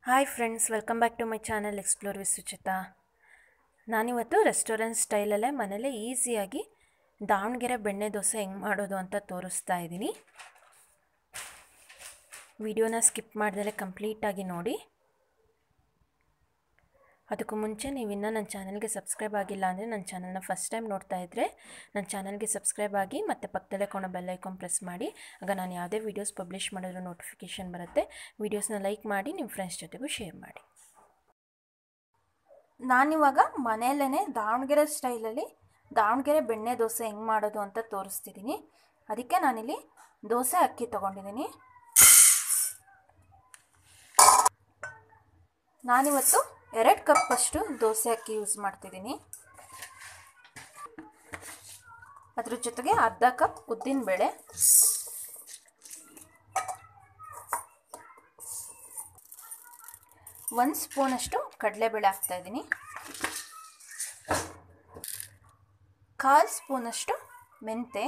hi friends welcome back to my channel explore with Suchita ನಾನಿವತ್ತು restaurant ಸ್ಟೈಲಲ್ಲೇ ಮನೇಲೇ ಈಸಿಯಾಗಿ ದಾವಣಗೆರೆ ಬೆಣ್ಣೆ ದೋಸೆ ಹೆಂಗೆ ಮಾಡೋದು ಅಂತ ತೋರಿಸ್ತಾ ಇದ್ದೀನಿ ವಿಡಿಯೋನ ಸ್ಕಿಪ್ ಮಾಡ್ದಲೇ ಕಂಪ್ಲೀಟಾಗಿ ನೋಡಿ ಅದಕ್ಕೂ ಮುಂಚೆ ನೀವು ಇನ್ನೂ ನನ್ನ ಚಾನಲ್ಗೆ ಸಬ್ಸ್ಕ್ರೈಬ್ ಆಗಿಲ್ಲ ಅಂದರೆ ನನ್ನ ಚಾನಲ್ನ ಫಸ್ಟ್ ಟೈಮ್ ನೋಡ್ತಾ ಇದ್ದರೆ ನನ್ನ ಚಾನಲ್ಗೆ ಸಬ್ಸ್ಕ್ರೈಬ್ ಆಗಿ ಮತ್ತು ಪಕ್ಕದಲ್ಲೇ ಕೊಡೋ ಬೆಲ್ ಐಕಾನ್ ಪ್ರೆಸ್ ಮಾಡಿ ಆಗ ನಾನು ಯಾವುದೇ ವೀಡಿಯೋಸ್ ಪಬ್ಲಿಷ್ ಮಾಡಿದ್ರು ನೋಟಿಫಿಕೇಷನ್ ಬರುತ್ತೆ ವೀಡಿಯೋಸ್ನ ಲೈಕ್ ಮಾಡಿ ನಿಮ್ಮ ಫ್ರೆಂಡ್ಸ್ ಜೊತೆಗೂ ಶೇರ್ ಮಾಡಿ ನಾನಿವಾಗ ಮನೆಯಲ್ಲೇ ದಾವಣಗೆರೆ ಸ್ಟೈಲಲ್ಲಿ ದಾವಣಗೆರೆ ಬೆಣ್ಣೆ ದೋಸೆ ಹೆಂಗೆ ಮಾಡೋದು ಅಂತ ತೋರಿಸ್ತಿದ್ದೀನಿ ಅದಕ್ಕೆ ನಾನಿಲ್ಲಿ ದೋಸೆ ಅಕ್ಕಿ ತೊಗೊಂಡಿದ್ದೀನಿ ನಾನಿವತ್ತು ಎರಡು ಕಪ್ಪಷ್ಟು ದೋಸೆ ಅಕ್ಕಿ ಯೂಸ್ ಮಾಡ್ತಿದ್ದೀನಿ ಅದ್ರ ಜೊತೆಗೆ ಅರ್ಧ ಕಪ್ ಉದ್ದಿನ ಬೇಳೆ ಒಂದು ಸ್ಪೂನಷ್ಟು ಕಡಲೆಬೇಳೆ ಹಾಕ್ತಾಯಿದ್ದೀನಿ ಕಾಲು ಸ್ಪೂನಷ್ಟು ಮೆಂತೆ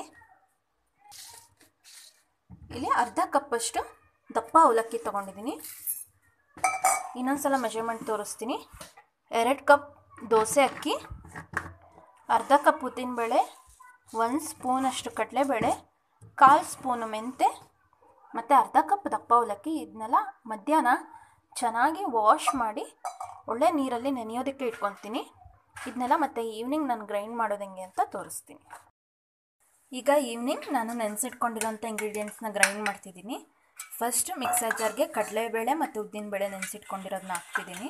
ಇಲ್ಲಿ ಅರ್ಧ ಕಪ್ಪಷ್ಟು ದಪ್ಪ ಅವಲಕ್ಕಿ ತೊಗೊಂಡಿದ್ದೀನಿ ಇನ್ನೊಂದು ಸಲ ಮೆಜರ್ಮೆಂಟ್ ತೋರಿಸ್ತೀನಿ ಎರಡು ಕಪ್ ದೋಸೆ ಅಕ್ಕಿ ಅರ್ಧ ಕಪ್ ಉದ್ದಿನಬೇಳೆ ಒಂದು ಸ್ಪೂನಷ್ಟು ಕಡಲೆಬೇಳೆ ಕಾಲು ಸ್ಪೂನು ಮೆಂತೆ ಮತ್ತು ಅರ್ಧ ಕಪ್ ದಪ್ಪ ಅವಲಕ್ಕಿ ಇದನ್ನೆಲ್ಲ ಮಧ್ಯಾಹ್ನ ಚೆನ್ನಾಗಿ ವಾಶ್ ಮಾಡಿ ಒಳ್ಳೆ ನೀರಲ್ಲಿ ನೆನೆಯೋದಕ್ಕೆ ಇಟ್ಕೊತೀನಿ ಇದನ್ನೆಲ್ಲ ಮತ್ತು ಈವ್ನಿಂಗ್ ನಾನು ಗ್ರೈಂಡ್ ಮಾಡೋದು ಹೆಂಗೆ ಅಂತ ತೋರಿಸ್ತೀನಿ ಈಗ ಈವ್ನಿಂಗ್ ನಾನು ನೆನೆಸಿಟ್ಕೊಂಡಿರೋಂಥ ಇಂಗ್ರೀಡಿಯೆಂಟ್ಸ್ನ ಗ್ರೈಂಡ್ ಮಾಡ್ತಿದ್ದೀನಿ ಫಸ್ಟ್ ಮಿಕ್ಸರ್ ಜಾರ್ಗೆ ಕಡಲೆಬೇಳೆ ಮತ್ತು ಉದ್ದಿನಬೇಳೆ ನೆನೆಸಿಟ್ಕೊಂಡಿರೋದನ್ನ ಹಾಕ್ತಿದ್ದೀನಿ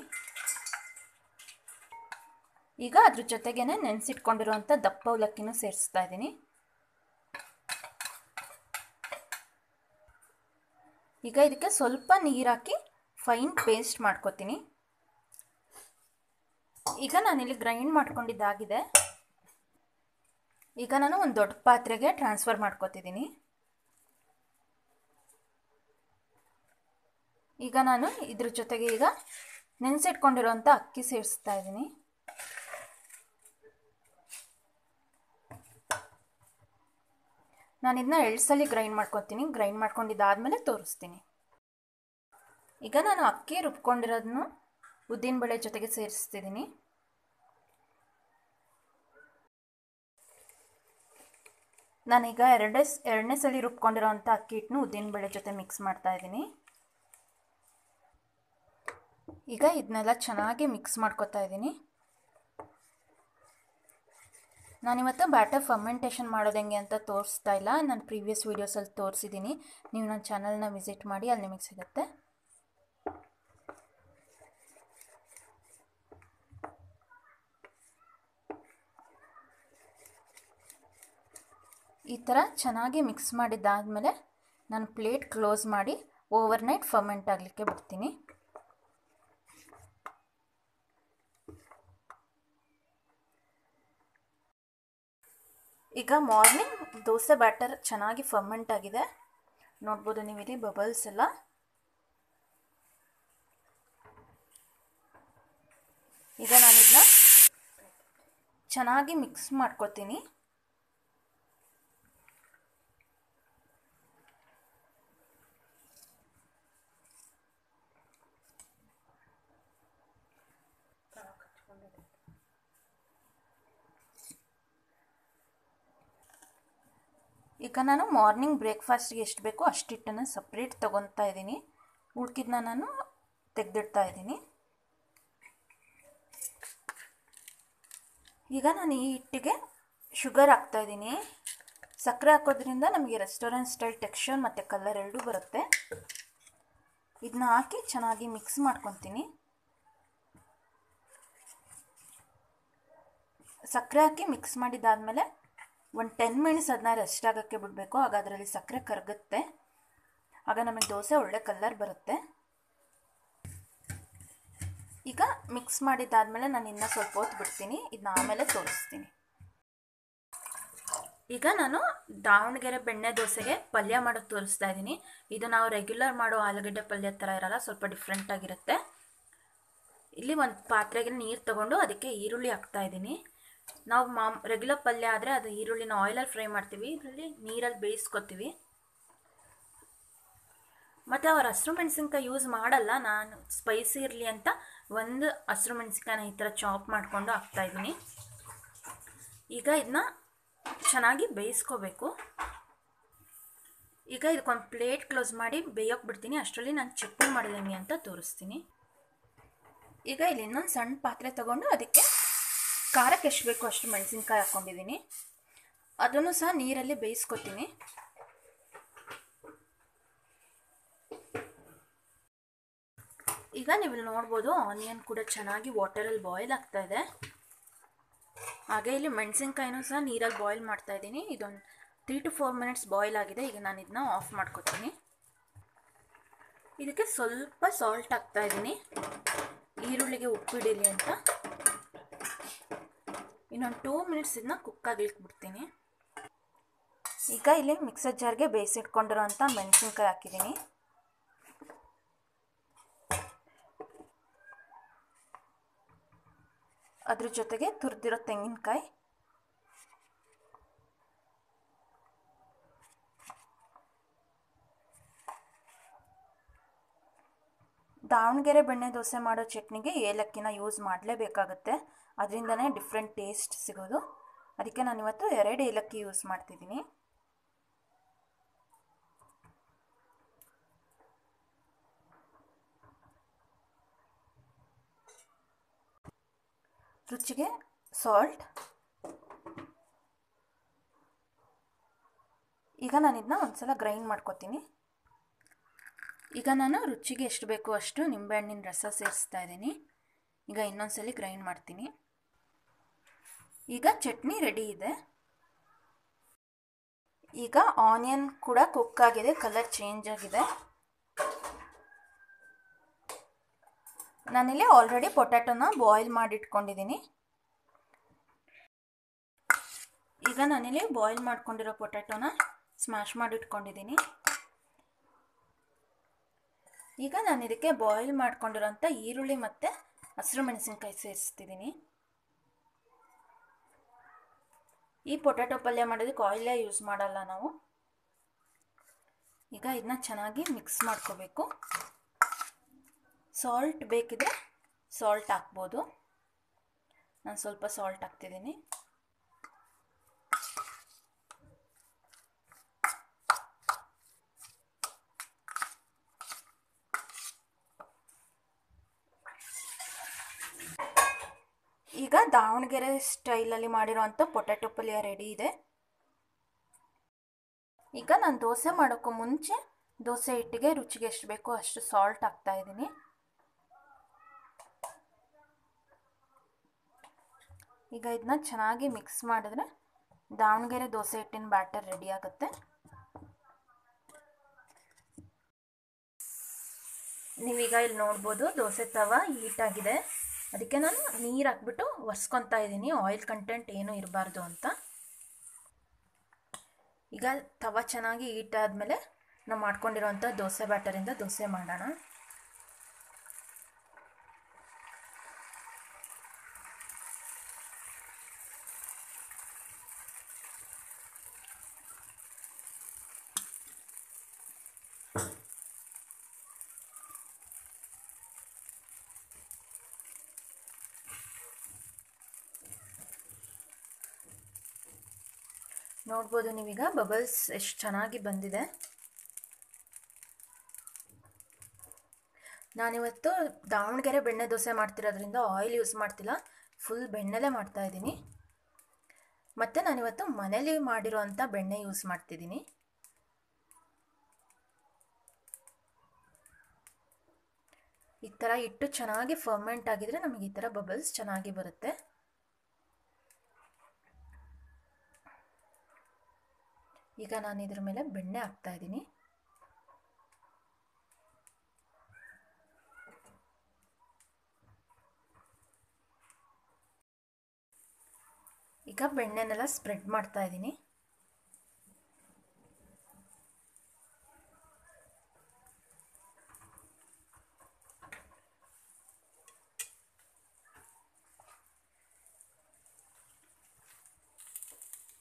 ಈಗ ಅದ್ರ ಜೊತೆಗೇನೆ ನೆನೆಸಿಟ್ಕೊಂಡಿರೋಂಥ ದಪ್ಪ ಅವಲಕ್ಕಿನೂ ಸೇರಿಸ್ತಾ ಇದ್ದೀನಿ ಈಗ ಇದಕ್ಕೆ ಸ್ವಲ್ಪ ನೀರು ಹಾಕಿ ಫೈನ್ ಪೇಸ್ಟ್ ಮಾಡ್ಕೊತೀನಿ ಈಗ ನಾನಿಲ್ಲಿ ಗ್ರೈಂಡ್ ಮಾಡ್ಕೊಂಡಿದ್ದಾಗಿದೆ ಈಗ ನಾನು ಒಂದು ದೊಡ್ಡ ಪಾತ್ರೆಗೆ ಟ್ರಾನ್ಸ್ಫರ್ ಮಾಡ್ಕೊತಿದ್ದೀನಿ ಈಗ ನಾನು ಇದ್ರ ಜೊತೆಗೆ ಈಗ ನೆನೆಸಿಟ್ಕೊಂಡಿರೋಂಥ ಅಕ್ಕಿ ಸೇರಿಸ್ತಾ ಇದ್ದೀನಿ ನಾನು ಇದನ್ನ ಎರಡು ಸಲ ಗ್ರೈಂಡ್ ಮಾಡ್ಕೊತೀನಿ ಗ್ರೈಂಡ್ ಮಾಡ್ಕೊಂಡಿದ್ದಾದಮೇಲೆ ತೋರಿಸ್ತೀನಿ ಈಗ ನಾನು ಅಕ್ಕಿ ರುಬ್ಕೊಂಡಿರೋದನ್ನು ಉದ್ದಿನಬೇಳೆ ಜೊತೆಗೆ ಸೇರಿಸ್ತಿದ್ದೀನಿ ನಾನೀಗ ಎರಡೇ ಎರಡನೇ ಸಲ ರುಬ್ಕೊಂಡಿರೋಂಥ ಅಕ್ಕಿ ಹಿಟ್ಟನ್ನು ಉದ್ದಿನಬೇಳೆ ಜೊತೆ ಮಿಕ್ಸ್ ಮಾಡ್ತಾ ಇದ್ದೀನಿ ಈಗ ಇದನ್ನೆಲ್ಲ ಚೆನ್ನಾಗಿ ಮಿಕ್ಸ್ ಮಾಡ್ಕೊತಾ ಇದ್ದೀನಿ ನಾನಿವತ್ತು ಬ್ಯಾಟರ್ ಫರ್ಮೆಂಟೇಷನ್ ಮಾಡೋದು ಹೆಂಗೆ ಅಂತ ತೋರಿಸ್ತಾ ಇಲ್ಲ ನಾನು ಪ್ರೀವಿಯಸ್ ವೀಡಿಯೋಸಲ್ಲಿ ತೋರಿಸಿದ್ದೀನಿ ನೀವು ನನ್ನ ಚಾನಲ್ನ ವಿಸಿಟ್ ಮಾಡಿ ಅಲ್ಲಿ ನಿಮಗೆ ಸಿಗುತ್ತೆ ಈ ಥರ ಚೆನ್ನಾಗಿ ಮಿಕ್ಸ್ ಮಾಡಿದ್ದಾದಮೇಲೆ ನಾನು ಪ್ಲೇಟ್ ಕ್ಲೋಸ್ ಮಾಡಿ ಓವರ್ ನೈಟ್ ಫರ್ಮೆಂಟ್ ಆಗಲಿಕ್ಕೆ ಬಿಡ್ತೀನಿ ಈಗ ಮಾರ್ನಿಂಗ್ ದೋಸೆ ಬ್ಯಾಟರ್ ಚೆನ್ನಾಗಿ ಫರ್ಮೆಂಟ್ ಆಗಿದೆ ನೋಡ್ಬೋದು ನೀವು ಇಲ್ಲಿ ಬಬಲ್ಸ್ ಎಲ್ಲ ಈಗ ನಾನಿದನ್ನ ಚೆನ್ನಾಗಿ ಮಿಕ್ಸ್ ಮಾಡ್ಕೊತೀನಿ ಈಗ ನಾನು ಮಾರ್ನಿಂಗ್ ಬ್ರೇಕ್ಫಾಸ್ಟ್ಗೆ ಎಷ್ಟು ಬೇಕೋ ಅಷ್ಟು ಹಿಟ್ಟನ್ನು ಸಪ್ರೇಟ್ ತೊಗೊತಾ ಇದ್ದೀನಿ ಉಳ್ಕಿದ್ನ ನಾನು ತೆಗೆದಿಡ್ತಾ ಇದ್ದೀನಿ ಈಗ ನಾನು ಈ ಹಿಟ್ಟಿಗೆ ಶುಗರ್ ಹಾಕ್ತಾಯಿದ್ದೀನಿ ಸಕ್ಕರೆ ಹಾಕೋದ್ರಿಂದ ನಮಗೆ ರೆಸ್ಟೋರೆಂಟ್ ಸ್ಟೈಲ್ ಟೆಕ್ಸ್ಚರ್ ಮತ್ತು ಕಲರ್ ಎರಡೂ ಬರುತ್ತೆ ಇದನ್ನ ಹಾಕಿ ಚೆನ್ನಾಗಿ ಮಿಕ್ಸ್ ಮಾಡ್ಕೊತೀನಿ ಸಕ್ಕರೆ ಹಾಕಿ ಮಿಕ್ಸ್ ಮಾಡಿದ್ದಾದಮೇಲೆ ಒಂದು ಟೆನ್ ಮಿನಿಟ್ಸ್ ಅದನ್ನ ರೆಸ್ಟ್ ಆಗೋಕ್ಕೆ ಬಿಡಬೇಕು ಆಗ ಅದರಲ್ಲಿ ಸಕ್ಕರೆ ಕರಗುತ್ತೆ ಆಗ ನಮಗೆ ದೋಸೆ ಒಳ್ಳೆ ಕಲರ್ ಬರುತ್ತೆ ಈಗ ಮಿಕ್ಸ್ ಮಾಡಿದ್ದಾದಮೇಲೆ ನಾನು ಇನ್ನೂ ಸ್ವಲ್ಪ ಹೊತ್ತು ಬಿಡ್ತೀನಿ ಇದನ್ನ ಆಮೇಲೆ ತೋರಿಸ್ತೀನಿ ಈಗ ನಾನು ದಾವಣಗೆರೆ ಬೆಣ್ಣೆ ದೋಸೆಗೆ ಪಲ್ಯ ಮಾಡೋದು ತೋರಿಸ್ತಾ ಇದ್ದೀನಿ ಇದು ನಾವು ರೆಗ್ಯುಲರ್ ಮಾಡೋ ಆಲೂಗಡ್ಡೆ ಪಲ್ಯ ಥರ ಇರಲ್ಲ ಸ್ವಲ್ಪ ಡಿಫ್ರೆಂಟ್ ಆಗಿರುತ್ತೆ ಇಲ್ಲಿ ಒಂದು ಪಾತ್ರೆಗೆ ನೀರು ತಗೊಂಡು ಅದಕ್ಕೆ ಈರುಳ್ಳಿ ಹಾಕ್ತಾ ಇದ್ದೀನಿ ನಾವು ಮಾಮ್ ರೆಗ್ಯುಲರ್ ಪಲ್ಯ ಆದರೆ ಅದು ಈರುಳ್ಳಿನ ಆಯಿಲಲ್ಲಿ ಫ್ರೈ ಮಾಡ್ತೀವಿ ಇದರಲ್ಲಿ ನೀರಲ್ಲಿ ಬೇಯಿಸ್ಕೊತೀವಿ ಮತ್ತು ಅವ್ರು ಹಸಿರು ಮೆಣಸಿನ್ಕಾಯಿ ಯೂಸ್ ಮಾಡಲ್ಲ ನಾನು ಸ್ಪೈಸಿ ಇರಲಿ ಅಂತ ಒಂದು ಹಸಿರು ಮೆಣಸಿನ್ಕಾಯಿನ ಈ ಥರ ಚಾಪ್ ಮಾಡಿಕೊಂಡು ಹಾಕ್ತಾಯಿದ್ದೀನಿ ಈಗ ಇದನ್ನ ಚೆನ್ನಾಗಿ ಬೇಯಿಸ್ಕೋಬೇಕು ಈಗ ಇದಕ್ಕೊಂದು ಪ್ಲೇಟ್ ಕ್ಲೋಸ್ ಮಾಡಿ ಬೇಯೋಕೆ ಬಿಡ್ತೀನಿ ಅಷ್ಟರಲ್ಲಿ ನಾನು ಚಟ್ನಿ ಮಾಡಿದ್ದೀನಿ ಅಂತ ತೋರಿಸ್ತೀನಿ ಈಗ ಇಲ್ಲಿ ಇನ್ನೊಂದು ಸಣ್ಣ ಪಾತ್ರೆ ತಗೊಂಡು ಅದಕ್ಕೆ ಖಾರಕ್ಕೆ ಎಷ್ಟು ಬೇಕು ಅಷ್ಟು ಮೆಣಸಿನ್ಕಾಯಿ ಹಾಕ್ಕೊಂಡಿದ್ದೀನಿ ಅದನ್ನು ಸಹ ನೀರಲ್ಲಿ ಬೇಯಿಸ್ಕೊತೀನಿ ಈಗ ನೀವು ಇಲ್ಲಿ ನೋಡ್ಬೋದು ಆನಿಯನ್ ಕೂಡ ಚೆನ್ನಾಗಿ ವಾಟರಲ್ಲಿ ಬಾಯ್ಲ್ ಆಗ್ತಾ ಇದೆ ಹಾಗೆ ಇಲ್ಲಿ ಮೆಣಸಿನ್ಕಾಯಿನೂ ಸಹ ನೀರಲ್ಲಿ ಬಾಯ್ಲ್ ಮಾಡ್ತಾ ಇದ್ದೀನಿ ಇದೊಂದು three to four minutes boil ಆಗಿದೆ ಈಗ ನಾನು ಇದನ್ನ ಆಫ್ ಮಾಡ್ಕೊತೀನಿ ಇದಕ್ಕೆ ಸ್ವಲ್ಪ ಸಾಲ್ಟ್ ಹಾಕ್ತಾ ಇದ್ದೀನಿ ಈರುಳ್ಳಿಗೆ ಉಪ್ಪಿಡಿಲಿ ಅಂತ ಇನ್ನೊಂದು ಟೂ ಮಿನಿಟ್ಸ್ ಇದನ್ನ ಕುಕ್ ಆಗ್ಲಿಕ್ಕೆ ಬಿಡ್ತೀನಿ ಈಗ ಇಲ್ಲಿ ಮಿಕ್ಸರ್ ಜಾರ್ಗೆ ಬೇಯಿಸಿಟ್ಕೊಂಡಿರೋ ಅಂಥ ಮೆಣಸಿನ್ಕಾಯಿ ಹಾಕಿದ್ದೀನಿ ಅದ್ರ ಜೊತೆಗೆ ತುರಿದಿರೋ ತೆಂಗಿನಕಾಯಿ ದಾವಣಗೆರೆ ಬೆಣ್ಣೆ ದೋಸೆ ಮಾಡೋ ಚಟ್ನಿಗೆ ಏಲಕ್ಕಿನ ಯೂಸ್ ಮಾಡಲೇಬೇಕಾಗುತ್ತೆ ಅದರಿಂದನೇ ಡಿಫ್ರೆಂಟ್ ಟೇಸ್ಟ್ ಸಿಗೋದು ಅದಕ್ಕೆ ನಾನು ಇವತ್ತು ಎರಡು ಏಲಕ್ಕಿ ಯೂಸ್ ಮಾಡ್ತಿದ್ದೀನಿ ರುಚಿಗೆ ಸಾಲ್ಟ್ ಈಗ ನಾನು ಇದನ್ನ ಒಂದ್ಸಲ ಗ್ರೈಂಡ್ ಮಾಡ್ಕೊತೀನಿ ಈಗ ನಾನು ರುಚಿಗೆ ಎಷ್ಟು ಬೇಕೋ ಅಷ್ಟು ನಿಂಬೆಹಣ್ಣಿನ ರಸ ಸೇರಿಸ್ತಾ ಇದ್ದೀನಿ ಈಗ ಇನ್ನೊಂದ್ಸಲಿ ಗ್ರೈಂಡ್ ಮಾಡ್ತೀನಿ ಈಗ ಚಟ್ನಿ ರೆಡಿ ಇದೆ ಈಗ ಆನಿಯನ್ ಕೂಡ ಕುಕ್ ಆಗಿದೆ ಕಲರ್ ಚೇಂಜ್ ಆಗಿದೆ ನಾನಿಲ್ಲಿ ಆಲ್ರೆಡಿ ಪೊಟ್ಯಾಟೊನ ಬಾಯ್ಲ್ ಮಾಡಿಟ್ಕೊಂಡಿದ್ದೀನಿ ಈಗ ನಾನಿಲ್ಲಿ ಬಾಯ್ಲ್ ಮಾಡ್ಕೊಂಡಿರೋ ಪೊಟ್ಯಾಟೊನ ಸ್ಮ್ಯಾಶ್ ಮಾಡಿಟ್ಕೊಂಡಿದ್ದೀನಿ ಈಗ ನಾನು ಇದಕ್ಕೆ ಬಾಯ್ಲ್ ಮಾಡ್ಕೊಂಡಿರೋಂಥ ಈರುಳ್ಳಿ ಮತ್ತು ಹಸಿರು ಮೆಣಸಿನ್ಕಾಯಿ ಸೇರಿಸ್ತಿದ್ದೀನಿ ಈ ಪೊಟ್ಯಾಟೊ ಪಲ್ಯ ಮಾಡೋದಕ್ಕೆ ಆಯಿಲೇ ಯೂಸ್ ಮಾಡಲ್ಲ ನಾವು ಈಗ ಇದನ್ನ ಚೆನ್ನಾಗಿ ಮಿಕ್ಸ್ ಮಾಡ್ಕೋಬೇಕು ಸಾಲ್ಟ್ ಬೇಕಿದ್ರೆ ಸಾಲ್ಟ್ ಹಾಕ್ಬೋದು ನಾನು ಸ್ವಲ್ಪ ಸಾಲ್ಟ್ ಹಾಕ್ತಿದ್ದೀನಿ ಈಗ ದಾವಣಗೆರೆ ಸ್ಟೈಲಲ್ಲಿ ಮಾಡಿರೋವಂಥ ಪೊಟ್ಯಾಟೊ ಪಲ್ಯ ರೆಡಿ ಇದೆ ಈಗ ನಾನು ದೋಸೆ ಮಾಡೋಕ್ಕೂ ಮುಂಚೆ ದೋಸೆ ಹಿಟ್ಟಿಗೆ ರುಚಿಗೆ ಎಷ್ಟು ಬೇಕೋ ಅಷ್ಟು ಸಾಲ್ಟ್ ಹಾಕ್ತಾ ಇದ್ದೀನಿ ಈಗ ಇದನ್ನ ಚೆನ್ನಾಗಿ ಮಿಕ್ಸ್ ಮಾಡಿದ್ರೆ ದಾವಣಗೆರೆ ದೋಸೆ ಹಿಟ್ಟಿನ ಬ್ಯಾಟರ್ ರೆಡಿ ಆಗುತ್ತೆ ನೀವೀಗ ಇಲ್ಲಿ ನೋಡ್ಬೋದು ದೋಸೆ ತವ ಹೀಟಾಗಿದೆ ಅದಕ್ಕೆ ನಾನು ನೀರು ಹಾಕ್ಬಿಟ್ಟು ಒರೆಸ್ಕೊತಾ ಇದ್ದೀನಿ ಆಯಿಲ್ ಕಂಟೆಂಟ್ ಏನೂ ಇರಬಾರ್ದು ಅಂತ ಈಗ ತವ ಚೆನ್ನಾಗಿ ಹೀಟ್ ಆದಮೇಲೆ ನಾವು ಮಾಡ್ಕೊಂಡಿರೋಂಥ ದೋಸೆ ಬ್ಯಾಟರಿಂದ ದೋಸೆ ಮಾಡೋಣ ನೋಡ್ಬೋದು ನೀವೀಗ ಬಬಲ್ಸ್ ಎಷ್ಟು ಚೆನ್ನಾಗಿ ಬಂದಿದೆ ನಾನಿವತ್ತು ದಾವಣಗೆರೆ ಬೆಣ್ಣೆ ದೋಸೆ ಮಾಡ್ತಿರೋದ್ರಿಂದ ಆಯಿಲ್ ಯೂಸ್ ಮಾಡ್ತಿಲ್ಲ ಫುಲ್ ಬೆಣ್ಣೆಲೇ ಮಾಡ್ತಾ ಇದ್ದೀನಿ ಮತ್ತು ನಾನಿವತ್ತು ಮನೇಲಿ ಮಾಡಿರೋ ಅಂಥ ಬೆಣ್ಣೆ ಯೂಸ್ ಮಾಡ್ತಿದ್ದೀನಿ ಈ ಥರ ಇಟ್ಟು ಚೆನ್ನಾಗಿ ಫರ್ಮೆಂಟ್ ಆಗಿದ್ರೆ ನಮಗೆ ಈ ಥರ ಬಬಲ್ಸ್ ಚೆನ್ನಾಗಿ ಬರುತ್ತೆ ಈಗ ನಾನು ಇದ್ರ ಮೇಲೆ ಬೆಣ್ಣೆ ಹಾಕ್ತಾ ಇದ್ದೀನಿ ಈಗ ಬೆಣ್ಣೆನೆಲ್ಲ ಸ್ಪ್ರೆಡ್ ಮಾಡ್ತಾ ಇದ್ದೀನಿ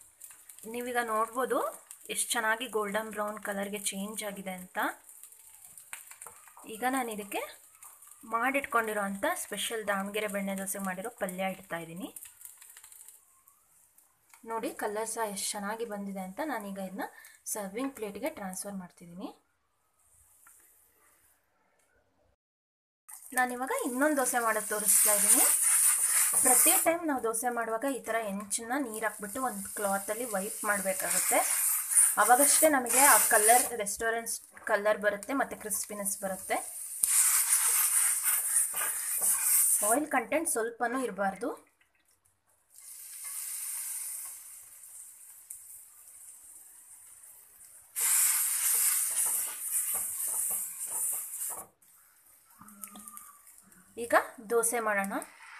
ನೀವೀಗ ನೋಡ್ಬೋದು ಎಷ್ಟು ಚೆನ್ನಾಗಿ ಗೋಲ್ಡನ್ ಬ್ರೌನ್ ಕಲರ್ಗೆ ಚೇಂಜ್ ಆಗಿದೆ ಅಂತ ಈಗ ನಾನು ಇದಕ್ಕೆ ಮಾಡಿಟ್ಕೊಂಡಿರೋ ಅಂಥ ಸ್ಪೆಷಲ್ ದಾವಣಗೆರೆ ಬೆಣ್ಣೆ ದೋಸೆ ಮಾಡಿರೋ ಪಲ್ಯ ಇಡ್ತಾ ಇದ್ದೀನಿ ನೋಡಿ ಕಲರ್ ಸಹ ಎಷ್ಟು ಚೆನ್ನಾಗಿ ಬಂದಿದೆ ಅಂತ ನಾನೀಗ ಇದನ್ನ ಸರ್ವಿಂಗ್ ಪ್ಲೇಟ್ಗೆ ಟ್ರಾನ್ಸ್ಫರ್ ಮಾಡ್ತಿದ್ದೀನಿ ನಾನಿವಾಗ ಇನ್ನೊಂದು ದೋಸೆ ಮಾಡೋದು ತೋರಿಸ್ತಾ ಇದ್ದೀನಿ ಪ್ರತಿ ಟೈಮ್ ನಾವು ದೋಸೆ ಮಾಡುವಾಗ ಈ ಥರ ಹೆಂಚನ್ನ ನೀರು ಹಾಕ್ಬಿಟ್ಟು ಒಂದು ಕ್ಲಾತಲ್ಲಿ ವೈಪ್ ಮಾಡಬೇಕಾಗುತ್ತೆ ಅವಾಗಷ್ಟೇ ನಮಗೆ ಆ ಕಲರ್ ರೆಸ್ಟೋರೆಂಟ್ಸ್ ಕಲರ್ ಬರುತ್ತೆ ಮತ್ತು ಕ್ರಿಸ್ಪಿನೆಸ್ ಬರುತ್ತೆ ಆಯಿಲ್ ಕಂಟೆಂಟ್ ಸ್ವಲ್ಪನೂ ಇರಬಾರ್ದು ಈಗ ದೋಸೆ ಮಾಡೋಣ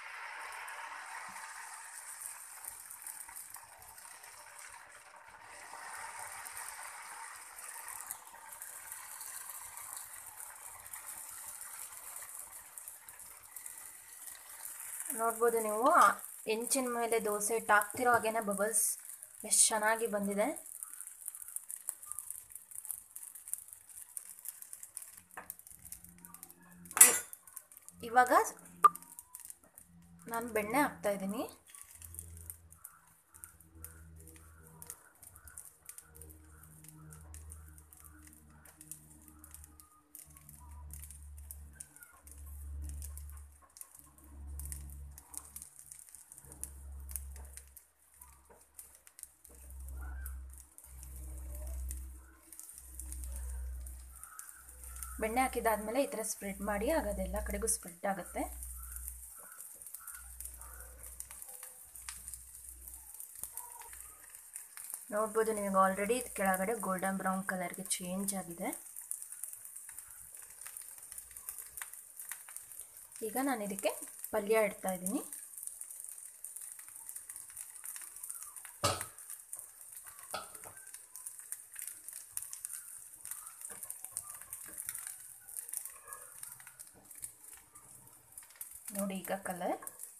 ನೋಡ್ಬೋದು ನೀವು ಹೆಂಚಿನ ಮೇಲೆ ದೋಸೆ ಇಟ್ಟು ಹಾಕ್ತಿರೋ ಹಾಗೇನೆ ಬಬಲ್ಸ್ ಎಷ್ಟು ಚೆನ್ನಾಗಿ ಬಂದಿದೆ ಇವಾಗ ನಾನು ಬೆಣ್ಣೆ ಹಾಕ್ತಾ ಇದ್ದೀನಿ ಬೆಣ್ಣೆ ಹಾಕಿದಾದ್ಮೇಲೆ ಈ ಥರ ಸ್ಪ್ರೆಡ್ ಮಾಡಿ ಆಗ ಅದೆಲ್ಲ ಕಡೆಗೂ ಸ್ಪ್ರೆಡ್ ಆಗುತ್ತೆ ನೋಡ್ಬೋದು ನಿಮಗೆ ಆಲ್ರೆಡಿ ಕೆಳಗಡೆ ಗೋಲ್ಡನ್ ಬ್ರೌನ್ ಕಲರ್ಗೆ ಚೇಂಜ್ ಆಗಿದೆ ಈಗ ನಾನು ಇದಕ್ಕೆ ಪಲ್ಯ ಇಡ್ತಾ ಇದ್ದೀನಿ ನೋಡಿ ಈಗ ಕಲರ್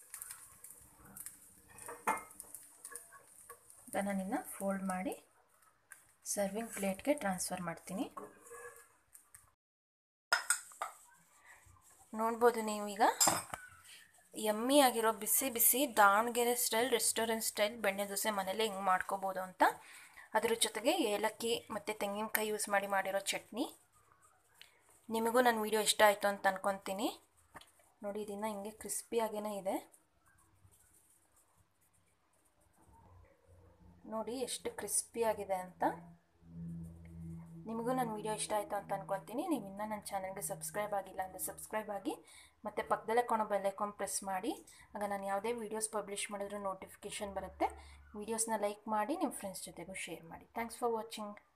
ಈಗ ನಾನಿನ್ನ ಫೋಲ್ಡ್ ಮಾಡಿ ಸರ್ವಿಂಗ್ ಪ್ಲೇಟ್ಗೆ ಟ್ರಾನ್ಸ್ಫರ್ ಮಾಡ್ತೀನಿ ನೋಡ್ಬೋದು ನೀವೀಗ ಯಮ್ಮಿ ಆಗಿರೋ ಬಿಸಿ ಬಿಸಿ Davanagere style restaurant style benne dosa ಮನೇಲಿ ಹೆಂಗೆ ಮಾಡ್ಕೋಬೋದು ಅಂತ ಅದ್ರ ಜೊತೆಗೆ ಏಲಕ್ಕಿ ಮತ್ತು ತೆಂಗಿನಕಾಯಿ ಯೂಸ್ ಮಾಡಿ ಮಾಡಿರೋ ಚಟ್ನಿ ನಿಮಗೂ ನನ್ನ ವಿಡಿಯೋ ಇಷ್ಟ ಆಯಿತು ಅಂತ ಅಂದ್ಕೊತೀನಿ ನೋಡಿ ಇದನ್ನು ಹಿಂಗೆ ಕ್ರಿಸ್ಪಿಯಾಗೇ ಇದೆ ನೋಡಿ ಎಷ್ಟು ಕ್ರಿಸ್ಪಿಯಾಗಿದೆ ಅಂತ ನಿಮಗೂ ನನ್ನ ವಿಡಿಯೋ ಇಷ್ಟ ಆಯಿತು ಅಂತ ಅಂದ್ಕೊತೀನಿ ನೀವು ಇನ್ನೂ ನನ್ನ ಚಾನಲ್ಗೆ ಸಬ್ಸ್ಕ್ರೈಬ್ ಆಗಿಲ್ಲ ಅಂದರೆ ಸಬ್ಸ್ಕ್ರೈಬ್ ಆಗಿ ಮತ್ತು ಪಕ್ಕದಲ್ಲೇ ಕೊನೋ ಬೆಲ್ಲೈಕಾನ್ ಪ್ರೆಸ್ ಮಾಡಿ ಆಗ ನಾನು ಯಾವುದೇ ವೀಡಿಯೋಸ್ ಪಬ್ಲಿಷ್ ಮಾಡಿದ್ರೂ ನೋಟಿಫಿಕೇಷನ್ ಬರುತ್ತೆ ವೀಡಿಯೋಸ್ನ ಲೈಕ್ ಮಾಡಿ ನಿಮ್ಮ ಫ್ರೆಂಡ್ಸ್ ಜೊತೆಗೂ ಶೇರ್ ಮಾಡಿ ಥ್ಯಾಂಕ್ಸ್ ಫಾರ್ ವಾಚಿಂಗ್